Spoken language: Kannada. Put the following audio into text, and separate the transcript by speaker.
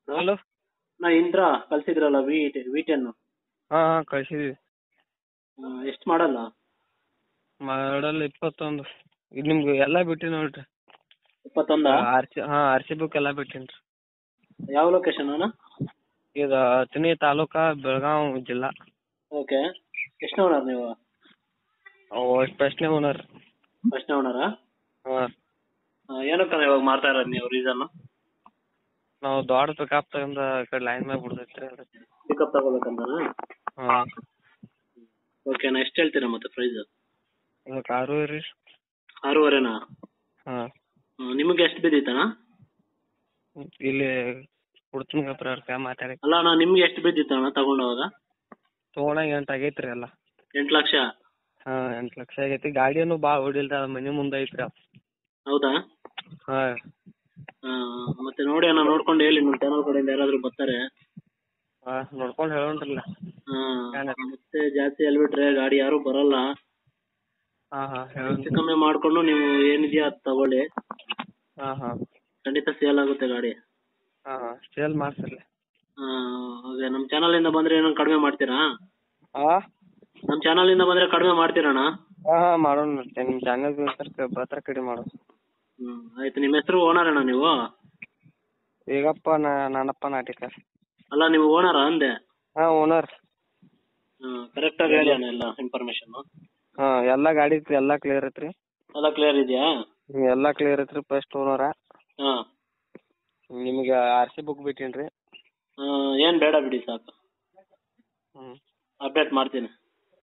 Speaker 1: ಹಲೋ
Speaker 2: ನಾ ಇಂದ್ರ ಕಳ್ಸಿದ್ರಲ್ಲ ವಿ ವಿ ಟೆನ್
Speaker 1: ಹಾಂ ಹಾಂ ಕಳ್ಸಿದ್ದೀವಿ
Speaker 2: ಎಷ್ಟು ಮಾಡಲ್ಲ
Speaker 1: ಮಾಡಲ್ ಇಪ್ಪತ್ತೊಂದು ಇದು ನಿಮ್ಗೆ ಎಲ್ಲ ಬಿಟ್ಟಿನಿ ನೋಡಿರಿ
Speaker 2: ಇಪ್ಪತ್ತೊಂದಾ
Speaker 1: ಆರ್ ಸಿ ಹಾಂ ಆರ್ ಸಿ ಬುಕ್ ಎಲ್ಲ ಬಿಟ್ಟೀನಿ ರೀ
Speaker 2: ಯಾವ ಲೊಕೇಶನ್ ಅಣ್ಣ
Speaker 1: ಇದು ಅಥಣಿ ತಾಲೂಕು ಬೆಳಗಾವಿ ಜಿಲ್ಲಾ
Speaker 2: ಓಕೆ ಎಷ್ಟು ಓನರ್ ನೀವು
Speaker 1: ಅವು ಫಸ್ಟ್ನೇ ಓನರ್
Speaker 2: ಫಸ್ಟ್ನೇ ಓನರಾ
Speaker 1: ಹಾಂ
Speaker 2: ಏನಕ್ಕಣ್ಣ ಇವಾಗ ಮಾಡ್ತಾ ಇರೋದು ನೀವು ರೀಸನ್
Speaker 1: ನಾವು ದೊಡ್ಡ ಪಿಕಪ್ ತಗೊಂಡು ಈ ಕಡೆ ಲೈನ್ ಮ್ಯಾಗ ಬಿಡ್ತೈತೆ ರೀ ಅದಕ್ಕೆ
Speaker 2: ಪಿಕಪ್ ತಗೋಬೇಕಂತಾನ
Speaker 1: ಹಾಂ
Speaker 2: ಓಕೆನಾ ಎಷ್ಟು ಹೇಳ್ತೀರಾ ಮತ್ತೆ ಪ್ರೈಸ್
Speaker 1: ಇದಕ್ಕೆ ಆರು ರೀ
Speaker 2: ಆರೂವರೆನಾ
Speaker 1: ಹಾಂ
Speaker 2: ಹ್ಮ್, ನಿಮಗೆ ಎಷ್ಟು ಬಿದ್ದಿತ್ತಣ್ಣ
Speaker 1: ಇಲ್ಲಿ ಹುಡ್ತನ್ಗಪ್ರ ಅವ್ರ ಮಾತಾಡಿ
Speaker 2: ಅಲ್ಲ ಅಣ್ಣ ನಿಮ್ಗೆ ಎಷ್ಟು ಬಿದ್ದಿತ್ತಣ್ಣ ತಗೊಂಡೋವಾಗ
Speaker 1: ತೊಗೊಳಾಗ ಎಂಟು ಆಗೈತೆ ರೀ ಎಲ್ಲ
Speaker 2: ಎಂಟು ಲಕ್ಷ
Speaker 1: ಹಾಂ ಎಂಟು ಲಕ್ಷ ಆಗೈತಿ ಗಾಡಿಯನ್ನು ಭಾಳ ಹೊಡಿಲ್ರಿ ಅದು ಮನೆ ಮುಂದೆ ಐತ್ರಿ ಅದು
Speaker 2: ಹೌದಾ
Speaker 1: ಹಾಂ
Speaker 2: ಆ, ಮತ್ತೆ ನೋಡಿ ಅಣ್ಣ ನೋಡ್ಕೊಂಡು ಹೇಳಿ ನಮ್ಮ ಚಾನಲ್ ಕಡೆಯಿಂದ ಯಾರಾದರೂ ಬರ್ತಾರೆ
Speaker 1: ಹಾಂ ನೋಡ್ಕೊಂಡು ಹೇಳೋಣ್ರಲ್ಲ
Speaker 2: ಆ,
Speaker 1: ಏನ?
Speaker 2: ಮತ್ತೆ ಜಾಸ್ತಿ ಹೇಳ್ಬಿಟ್ರೆ ಗಾಡಿ ಯಾರು ಬರಲ್ಲ
Speaker 1: ಹಾಂ ಹಾಂ ಹೇಳೋಣ
Speaker 2: ಹೆಚ್ಚು ಕಮ್ಮಿ ಮಾಡ್ಕೊಂಡು ನೀವು ಏನಿದೆಯೋ ಅದು ತಗೊಳ್ಳಿ
Speaker 1: ಹಾಂ ಹಾಂ
Speaker 2: ಖಂಡಿತ ಸೇಲ್ ಆಗುತ್ತೆ ಗಾಡಿ
Speaker 1: ಹಾಂ ಹಾಂ ಸೇಲ್ ಮಾಡ್ಸಿರ್ಲಿ
Speaker 2: ಆ, ಅದೇ ನಮ್ಮ ಚಾನಲಿಂದ ಬಂದರೆ ಏನೋ ಕಡಿಮೆ ಮಾಡ್ತೀರಾ
Speaker 1: ಹಾಂ
Speaker 2: ನಮ್ಮ ಚಾನಲಿಂದ ಬಂದರೆ ಕಡಿಮೆ ಮಾಡ್ತೀರಣ್ಣ
Speaker 1: ಹಾಂ ಹಾಂ ಮಾಡೋಣ ನಿಮ್ಮ ಚಾನಲ್ ಬರ್ತಾರ ಕಡಿಮೆ ಮಾಡೋಣ
Speaker 2: ಹ್ಞೂ ಆಯ್ತು ನಿಮ್ಮ ಹೆಸರು ಓನರ್ ಅಣ್ಣ ನೀವು
Speaker 1: ಈಗಪ್ಪ ನಾ ನಾನಪ್ಪ ನಾಟಿಕರ್
Speaker 2: ಅಲ್ಲ ನೀವು ಓನರಾ ಅಂದೆ
Speaker 1: ಹಾಂ ಓನರ್
Speaker 2: ಹಾಂ ಕರೆಕ್ಟಾಗಿ ಹೇಳಿ ಅಣ್ಣ ಎಲ್ಲ ಇನ್ಫಾರ್ಮೇಷನ್ನು
Speaker 1: ಹಾಂ ಎಲ್ಲ ಗಾಡಿ ಎಲ್ಲ ಕ್ಲಿಯರ್ ಐತ್ರಿ
Speaker 2: ಎಲ್ಲ ಕ್ಲಿಯರ್ ಇದೆಯಾ
Speaker 1: ಹ್ಮ್, ಎಲ್ಲ ಕ್ಲಿಯರ್ ಐತ್ರಿ ಫಸ್ಟ್ ಓನರ
Speaker 2: ಹಾಂ
Speaker 1: ನಿಮ್ಗೆ ಆರ್ ಸಿ ಬುಕ್ ಬಿಟ್ಟೀನಿ ರೀ
Speaker 2: ಏನು ಬೇಡ ಬಿಡಿ ಸಾಕು
Speaker 1: ಹ್ಞೂ
Speaker 2: ಅಪ್ಡೇಟ್ ಮಾಡ್ತೀನಿ